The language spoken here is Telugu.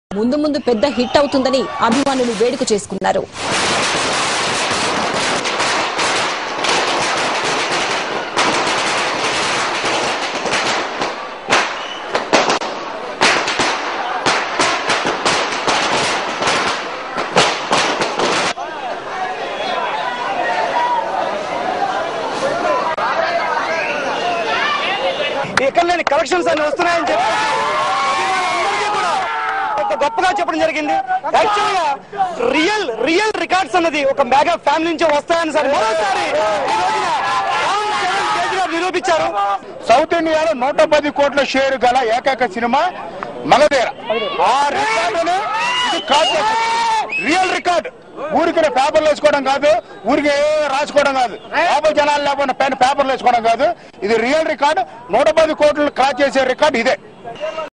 ముందు ముందు పెద్ద హిట్ అవుతుందని అభిమానులు వేడుక చేసుకున్నారు ఇక్కడ లేని కలెక్షన్స్ అన్ని వస్తున్నాయని చెప్పి అభిమానులందరికీ కూడా ఒక గొప్పగా చెప్పడం జరిగింది యాక్చువల్ గా రియల్ రియల్ రికార్డ్స్ అన్నది ఒక మెగా ఫ్యామిలీ నుంచి వస్తాయని సార్ మరోసారి ఈ రోజున రామ్ చరణ్ తేజ్ గారు నిరూపించారు సౌత్ ఇండియాలో నూట పది కోట్ల షేర్ గల ఏకైక సినిమా మగధీర ఆ రికార్డును ఇది కాదు రియల్ రికార్డ్ ఊరికి పేపర్లు వేసుకోవడం కాదు ఊరికి రాసుకోవడం కాదు లోపల జనాలు లేకుండా పైన పేపర్లు వేసుకోవడం కాదు ఇది రియల్ రికార్డ్ నూట పది కోట్లు క్రాస్ చేసే రికార్డ్ ఇదే